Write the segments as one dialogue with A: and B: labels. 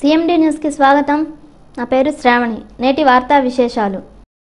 A: CMD న్యూస్కి స్వాగతం నా పేరు శ్రావణి నేటి వార్తా విశేషాలు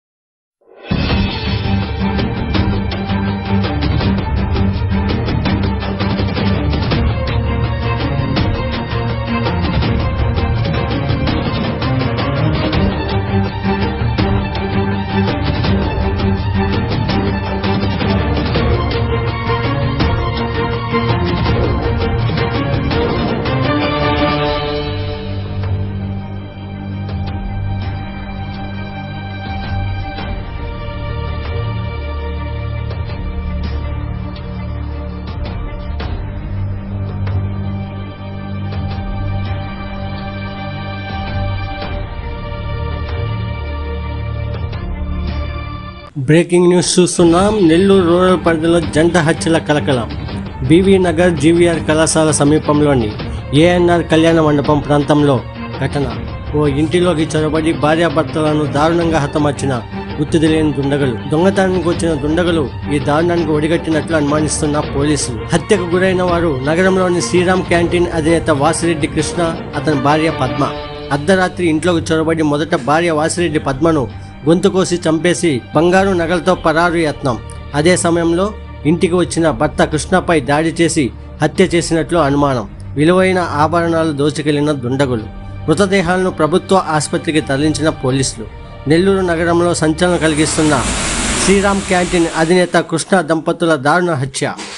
B: బ్రేకింగ్ న్యూస్ చూస్తున్నాం నెల్లూరు రూరల్ పరిధిలో జంట హత్యల కలకలం బీవీ నగర్ జీవీఆర్ కళాశాల సమీపంలోని ఏఎన్ఆర్ కళ్యాణ మండపం ప్రాంతంలో ఘటన ఓ ఇంటిలోకి చొరబడి భార్యాభర్తలను దారుణంగా హతమార్చిన గుర్తు తెలియని దుండగలు దొంగతనానికి వచ్చిన దుండగలు ఈ దారుణానికి ఒడిగట్టినట్లు అనుమానిస్తున్న పోలీసులు హత్యకు గురైన వారు నగరంలోని శ్రీరామ్ క్యాంటీన్ అధినేత వాసిరెడ్డి కృష్ణ అతని భార్య పద్మ అర్ధరాత్రి ఇంట్లోకి చొరబడి మొదట భార్య వాసిరెడ్డి పద్మను గొంతు కోసి చంపేసి బంగారు నగలతో పరారు యత్నం అదే సమయంలో ఇంటికి వచ్చిన భర్త కృష్ణపై దాడి చేసి హత్య చేసినట్లు అనుమానం విలువైన ఆభరణాలు దోచుకెళ్లిన దుండగులు మృతదేహాలను ప్రభుత్వ ఆసుపత్రికి తరలించిన పోలీసులు నెల్లూరు నగరంలో సంచలనం కలిగిస్తున్న శ్రీరామ్ క్యాంటీన్ అధినేత కృష్ణ దంపతుల దారుణ హత్య